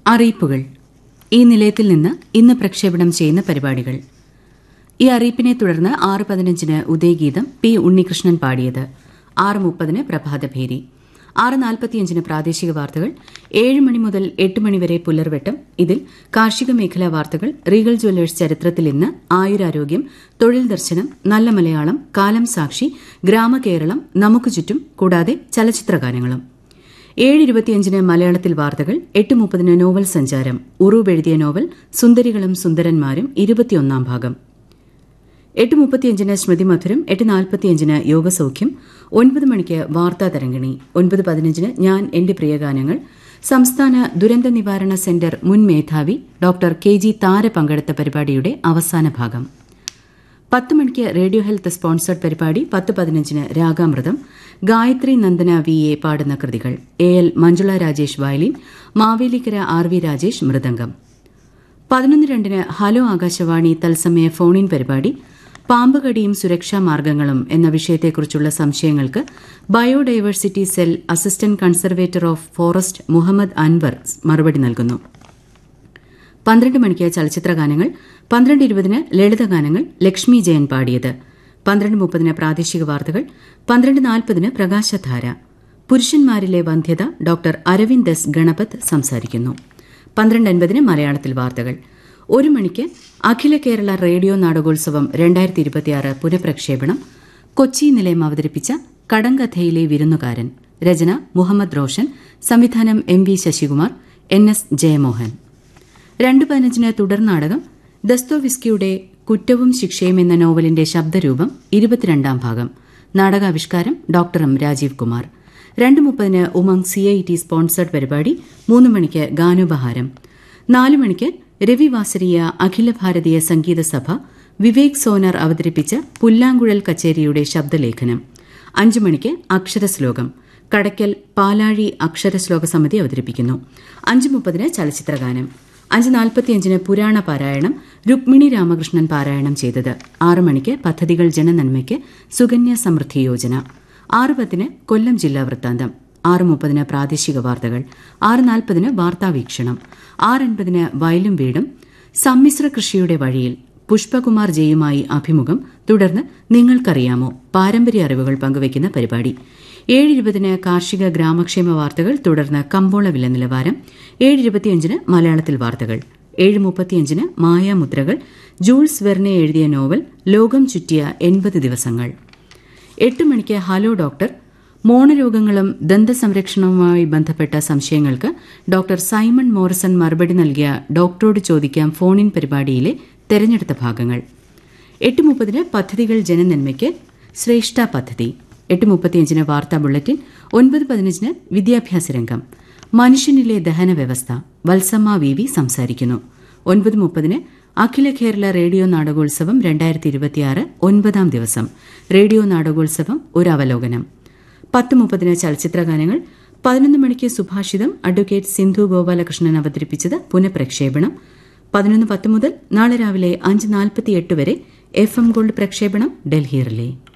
അറിയിപ്പുകൾ ഈ നിലയത്തിൽ നിന്ന് ഇന്ന് പ്രക്ഷേപണം ചെയ്യുന്ന പരിപാടികൾ ഈ അറിയിപ്പിനെ തുടർന്ന് ആറ് പതിനഞ്ചിന് ഉദയഗീതം പി ഉണ്ണികൃഷ്ണൻ പാടിയത് ആറ് മുപ്പതിന് പ്രഭാതഭേരി ആറ് നാൽപ്പത്തിയഞ്ചിന് പ്രാദേശിക വാർത്തകൾ ഏഴ് മണി മുതൽ എട്ട് മണിവരെ പുലർവെട്ടം ഇതിൽ കാർഷിക മേഖലാ വാർത്തകൾ റീഗൽ ജ്വല്ലേഴ്സ് ചരിത്രത്തിൽ ഇന്ന് ആയുരാരോഗ്യം തൊഴിൽ ദർശനം നല്ല മലയാളം കാലം സാക്ഷി ഗ്രാമകേരളം നമുക്ക് ചുറ്റും കൂടാതെ ചലച്ചിത്രഗാനങ്ങളും ഏഴ് ഇരുപത്തിയഞ്ചിന് മലയാളത്തിൽ വാർത്തകൾ എട്ട് മുപ്പതിന് നോവൽ സഞ്ചാരം ഉറൂബ് എഴുതിയ നോവൽ സുന്ദരികളും സുന്ദരന്മാരും ഇരുപത്തിയൊന്നാം ഭാഗം എട്ട് മുപ്പത്തിയഞ്ചിന് സ്മൃതി മധുരം എട്ട് നാൽപ്പത്തിയഞ്ചിന് യോഗസൌഖ്യം ഒൻപത് മണിക്ക് വാർത്താ തരംഗിണി ഒൻപത് പതിനഞ്ചിന് ഞാൻ എന്റെ പ്രിയഗാനങ്ങൾ സംസ്ഥാന ദുരന്ത നിവാരണ സെന്റർ മുൻ മേധാവി ഡോക്ടർ കെ ജി താര പങ്കെടുത്ത പരിപാടിയുടെ അവസാന ഭാഗം പത്ത് മണിക്ക് റേഡിയോ ഹെൽത്ത് സ്പോൺസർഡ് പരിപാടി പത്ത് പതിനഞ്ചിന് രാഗാമൃതം ഗായത്രി നന്ദന വി എ പാടുന്ന കൃതികൾ A L Manjula Rajesh violin Mavelikkara R V Rajesh mridangam പതിനൊന്ന് രണ്ടിന് ഹലോ ആകാശവാണി തത്സമയ ഫോണിൻ പരിപാടി പാമ്പുകടിയും സുരക്ഷാ മാർഗങ്ങളും എന്ന വിഷയത്തെക്കുറിച്ചുള്ള സംശയങ്ങൾക്ക് biodiversity cell assistant conservator of forest Muhammad Anwar മറുപടി നൽകുന്നു പന്ത്രണ്ട് മണിക്ക് ചലച്ചിത്രഗാനങ്ങൾ പന്ത്രണ്ട് ഇരുപതിന് ലളിതഗാനങ്ങൾ ലക്ഷ്മി ജയൻ പാടിയത് പന്ത്രണ്ട് മുപ്പതിന് പ്രാദേശിക വാർത്തകൾ പന്ത്രണ്ട് നാൽപ്പതിന് പ്രകാശധാര പുരുഷന്മാരിലെ വന്ധ്യത ഡോക്ടർ അരവിന്ദ് എസ് ഗണപത് സംസാരിക്കുന്നു പന്ത്രണ്ട് അൻപതിന് മലയാളത്തിൽ വാർത്തകൾ ഒരു മണിക്ക് അഖില കേരള റേഡിയോ നാടകോത്സവം രണ്ടായിരത്തി ഇരുപത്തിയാറ് പുനഃപ്രക്ഷേപണം കൊച്ചി നിലയം അവതരിപ്പിച്ച കടങ്കഥയിലെ വിരുന്നുകാരൻ രചന മുഹമ്മദ് റോഷൻ സംവിധാനം M V Sasikumar N S Jayamohan രണ്ട് പതിനഞ്ചിന് തുടർ നാടകം ദസ്തോവിസ്കിയുടെ കുറ്റവും ശിക്ഷയും എന്ന നോവലിന്റെ ശബ്ദരൂപം ഇരുപത്തിരണ്ടാം ഭാഗം നാടകാവിഷ്കാരം ഡോക്ടർ എം രാജീവ് കുമാർ രണ്ട് മുപ്പതിന് Umang C I T sponsored പരിപാടി മൂന്ന് മണിക്ക് ഗാനോപഹാരം നാല് മണിക്ക് രവി വാസരിയ അഖില ഭാരതീയ സംഗീത സഭ വിവേക് സോനർ അവതരിപ്പിച്ച പുല്ലാങ്കുഴൽ കച്ചേരിയുടെ ശബ്ദലേഖനം അഞ്ചു മണിക്ക് അക്ഷരശ്ലോകം കടയ്ക്കൽ പാലാഴി അക്ഷരശ്ലോക സമിതി അവതരിപ്പിക്കുന്നു അഞ്ച് മുപ്പതിന് ചലച്ചിത്രഗാനം അഞ്ച് നാൽപ്പത്തിയഞ്ചിന് പുരാണ പാരായണം രുക്മിണി രാമകൃഷ്ണൻ പാരായണം ചെയ്തത് ആറ് മണിക്ക് പദ്ധതികൾ ജനനന്മയ്ക്ക് സുകന്യ സമൃദ്ധി യോജന ആറ് പത്തിന് കൊല്ലം ജില്ലാ വൃത്താന്തം ആറ് മുപ്പതിന് പ്രാദേശിക വാർത്തകൾ ആറ് നാൽപ്പതിന് വാർത്താവീക്ഷണം ആറ് അൻപതിന് വയലും വീടും സമ്മിശ്ര കൃഷിയുടെ വഴിയിൽ പുഷ്പകുമാർ ജെയുമായി അഭിമുഖം തുടർന്ന് നിങ്ങൾക്കറിയാമോ പാരമ്പര്യ അറിവുകൾ പങ്കുവയ്ക്കുന്ന പരിപാടി ഏഴ് ഇരുപതിന് കാർഷിക ഗ്രാമക്ഷേമ വാർത്തകൾ തുടർന്ന് കമ്പോള വില നിലവാരം ഏഴ് ഇരുപത്തിയഞ്ചിന് മലയാളത്തിൽ വാർത്തകൾ ഏഴ് മുപ്പത്തിയഞ്ചിന് മായാമുദ്രകൾ ജൂൾസ് വെർനെ എഴുതിയ നോവൽ ലോകം ചുറ്റിയ എൺപത് ദിവസങ്ങൾ എട്ട് മണിക്ക് ഹലോ ഡോക്ടർ മോണരോഗങ്ങളും ദന്തസംരക്ഷണവുമായി ബന്ധപ്പെട്ട സംശയങ്ങൾക്ക് ഡോക്ടർ സൈമൺ മോറിസൺ മറുപടി നൽകിയ ഡോക്ടറോട് ചോദിക്കാം ഫോണിൻ പരിപാടിയിലെ തെരഞ്ഞെടുത്ത ഭാഗങ്ങൾ എട്ട് മുപ്പതിന് പദ്ധതികൾ ജനനന്മയ്ക്ക് ശ്രേഷ്ഠ പദ്ധതി എട്ട് മുപ്പത്തിയഞ്ചിന് വാർത്താ ബുള്ളറ്റിൻ ഒൻപത് പതിനഞ്ചിന് വിദ്യാഭ്യാസ രംഗം മനുഷ്യനിലെ ദഹന വ്യവസ്ഥ വത്സമ്മ വി വി സംസാരിക്കുന്നു ഒൻപത് മുപ്പതിന് അഖില കേരള റേഡിയോ നാടകോത്സവം രണ്ടായിരത്തി ഇരുപത്തിയാറ് ഒൻപതാം ദിവസം റേഡിയോ നാടകോത്സവം ഒരു അവലോകനം പത്ത് മുപ്പതിന് ചലച്ചിത്രഗാനങ്ങൾ പതിനൊന്ന് മണിക്ക് സുഭാഷിതം അഡ്വക്കേറ്റ് സിന്ധു ഗോപാലകൃഷ്ണൻ അവതരിപ്പിച്ചത് പുനഃപ്രക്ഷേപണം പതിനൊന്ന് പത്ത് മുതൽ നാളെ രാവിലെ അഞ്ച് നാൽപ്പത്തിയെട്ട് വരെ എഫ് എം ഗോൾഡ് പ്രക്ഷേപണം ഡൽഹി റിലേ